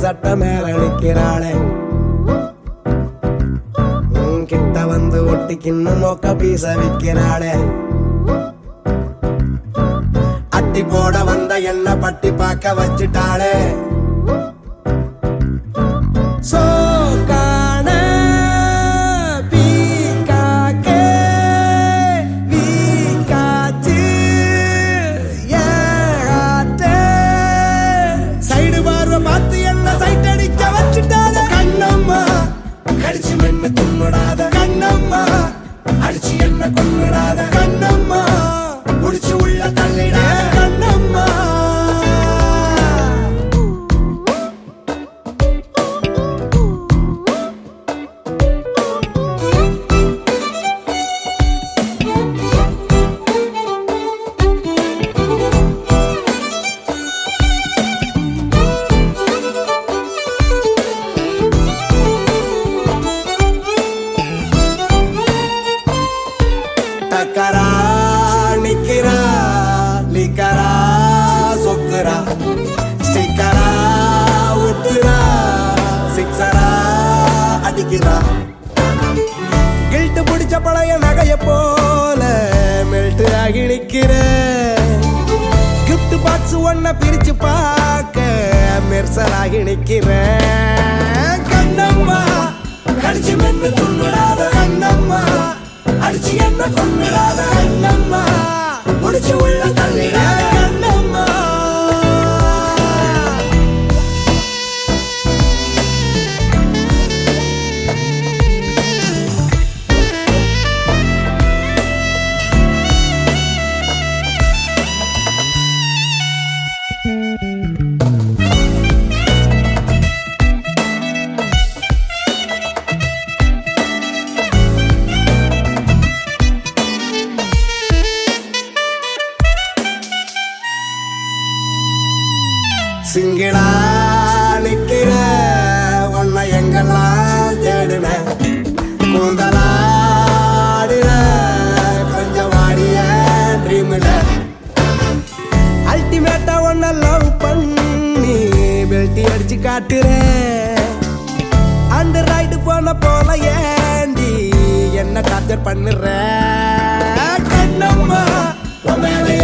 சட்ட மேல நிக்கிறாளே உன் கிட்ட வந்து ஒட்டிக்கின்னு மொக்க பீச விக்கிறாளே அட்டி போட வந்த என்ன பட்டி பார்க்க வச்சுட்டாளே சோக்கான பீக்காக்கே வீக்காச்சு ஏகாத்தே. சைடு பார்வை பார்த்து என்ன சைட் அடிக்க வச்சுட்டாத கண்ணம்மா கடிச்சு மென்னு துண்ணுடாத கண்ணம்மா அடிச்சு என்ன கொன்னுடாத கண்ணம்மா புடிச்சு உள்ள தள்ளிடாத கண்ணம்மா டக்கரா நிக்கிறா லிக்கரா சொக்குரா ஸ்டிக்கரா உத்துரா சிக்ஸரா அடிக்கிறா கில்ட்டு பிடிச்ச பழைய நகைய போல மெல்ட் ஆகி நிக்கிற கிஃப்ட் பாக்ஸ் ஒன்ன பிரிச்சு பார்க்க மெர்சலாகி நிக்கிற கண்ணம்மா கடிச்சு மென்னு துண்ணுடாத கண்ணம்மா அடிச்சு என்ன கொன்னுடாத கண்ணம்மா முடிச்சு உள்ள தள்ளிடாத கண்ணம்மா சிங்கிடா நிக்கிற உன்னை எங்கெல்லாம் தேடுன கூந்தலாடுற கொஞ்சம் வாடிய ட்ரீம்ல அல்டிமேட்டா ஒன்ன லவ் பண்ணி பெல்ட்டி அடிச்சு காட்டுறேன் அந்த ரைடு போன போல ஏண்டி என்ன டார்ச்சர் பண்ணுற கண்ணம்மா உன் மேல